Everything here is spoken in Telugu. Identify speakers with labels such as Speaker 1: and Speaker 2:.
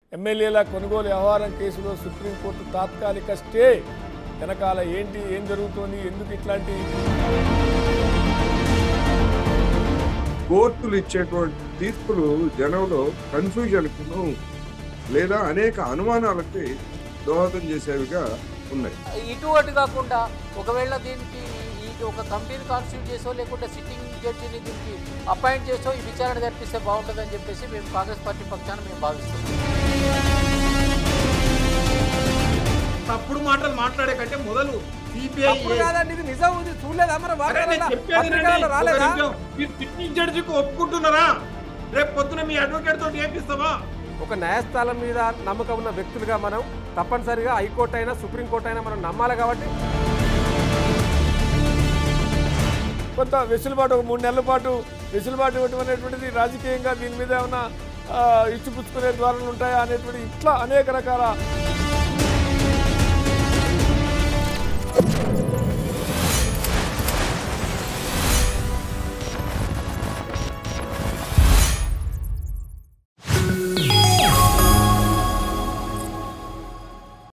Speaker 1: ఎమ్మెల్యేల కొనుగోలు వ్యవహారం కేసులో సుప్రీంకోర్టు తాత్కాలిక స్టే వెనకాల ఏంటి ఏం జరుగుతోంది ఎందుకు ఇట్లాంటి
Speaker 2: కోర్టులు ఇచ్చేటువంటి తీర్పులు జనంలో కన్ఫ్యూజన్కును లేదా అనేక అనుమానాలకి దోహదం చేసేవిగా ఉన్నాయి
Speaker 3: ఇటు అటు కాకుండా ఒకవేళ దీనికి ఈ ఒక కమిటీని కాన్స్టిట్యూట్ చేసో లేకుంటే సిట్టింగ్ జడ్జిని దీనికి అపాయింట్ చేసో ఈ విచారణ జరిపిస్తే బాగుంటుందని చెప్పేసి మేము కాంగ్రెస్ పార్టీ పక్షాన మేము భావిస్తున్నాం
Speaker 4: తప్పుడు మాటలు మాట్లాడే కంటే మొదలు సిపిఐ
Speaker 5: తప్పుడు కాదండి ఇది నిజం ఇది చూడలేదా మరి వార్తలలో? పత్రికలలో రాలేదా
Speaker 4: మీరు సిట్టింగ్ జడ్జికి ఒప్పుకుంటున్నారా రేపు పొద్దున మీ అడ్వకేట్ తోటి ఏపిస్తావా
Speaker 5: ఒక న్యాయస్థానం మీద నమ్మకం ఉన్న వ్యక్తులుగా మనం తప్పనిసరిగా హైకోర్టు అయినా సుప్రీంకోర్టు అయినా మనం నమ్మాలి కాబట్టి
Speaker 1: కొంత వెసులుబాటు ఒక మూడు నెలల పాటు వెసులుబాటు ఇవ్వటం అనేటువంటిది రాజకీయంగా దీని మీద ఏమైనా ఆ, ఇచ్చిపుచ్చుకునే ద్వారాలు ఉంటాయా అనేటువంటి ఇట్లా అనేక రకాల